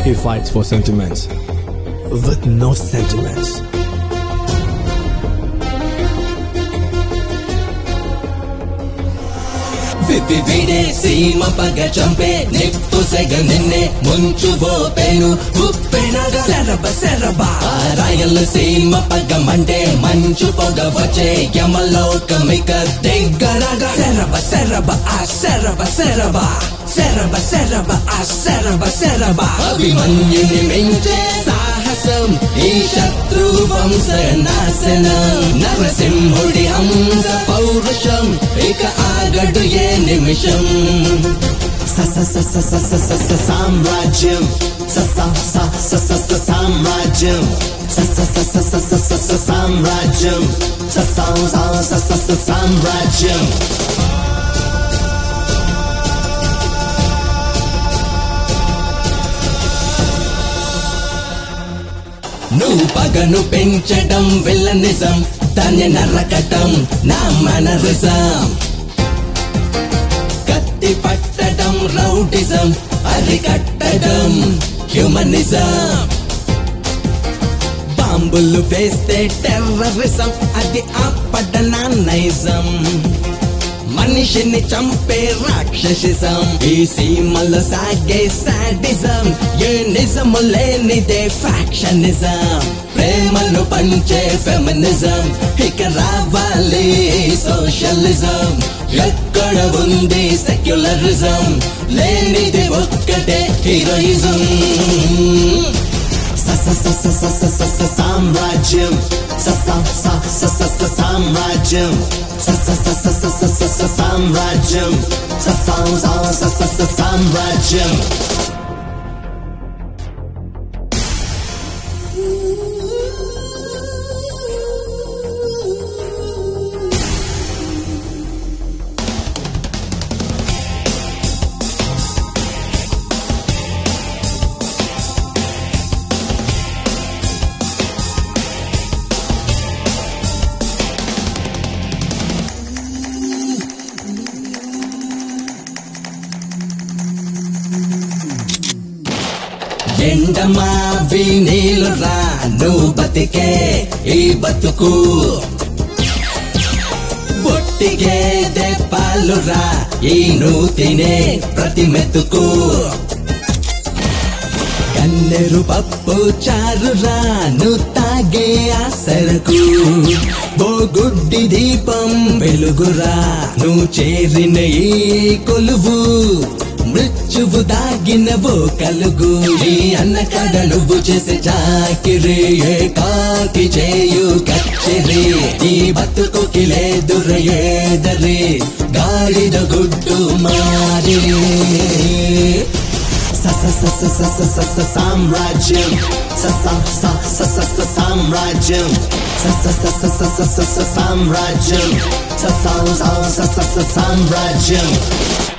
He fights for sentiments with no sentiments. విడే సీమ పగ చంపే నిప్పు సెగ నిన్నే ముంచు బోపేను ఉప్పెనగా సెరబ సెరబ ఆ రాయల సీమ పగ మంటే మంచు పొగ వచ్చే యమలోకమిక దగ్గరగా సెరబ సెరబ ఆ సెరబ సెరబ సెరబ సెరబ ఆ సెరబ సెరబ అభిమన్యుని మించే సాహసం ఈ శత్రు వంశ నాశనం నరసింహుడి హంస పౌరుషం ఇక ఆగడు ఏ నిమిషం స స స స స స స స సామ్రాజ్యం స స స స స స సామ్రాజ్యం స స స స స స స స సామ్రాజ్యం స స స స స స సామ్రాజ్యం నువ్వు పగను పెంచడం విల్లనిజం దాన్ని నరకటం నా మనరిజం కత్తి పట్టడం రౌడిజం అరికట్టడం హ్యూమనిజం బాంబులు వేస్తే టెర్రరిజం అది ఆపడ నైజం మనిషిని చంపే రాక్షసిజం ఈ సీమల సాగే సాడిజం ఏ నిజము లేనిదే ఫ్యాక్షనిజం ప్రేమను పంచే ఫెమినిజం ఇక రావాలి సోషలిజం ఎక్కడ ఉంది సెక్యులరిజం లేనిది ఒక్కటే హీరోయిజం స స స స స స స స సామ్రాజ్యం స స స స స స సామ్రాజ్యం స స స స స స స స సామ్రాజ్యం స స స స స స సామ్రాజ్యం ఎండమావి నీళ్ళు రా నువ్వు బతికే ఈ బతుకు బొట్టిగేదే పాలు రా ఈ నువ్వు తినే ప్రతి మెతుకు కన్నెరు పప్పు చారు రా నువ్వు తాగే ఆ సరకు ఓ గుడ్డి దీపం వెలుగురా నువ్వు చేరిన ఈ కొలువు మృత్యువు దాగిన ఓ కలుగు ఈ అన్న కడ నువ్వు చేసే చాకిరి ఏ కాకి చేయు కచ్చిరి ఈ బతుకుకి లేదుర ఏదరి గాడిద గుడ్డు మారి స స స స స స స స సామ్రాజ్యం స స స స స స సామ్రాజ్యం స స స స స స స స సామ్రాజ్యం స స స స స స సామ్రాజ్యం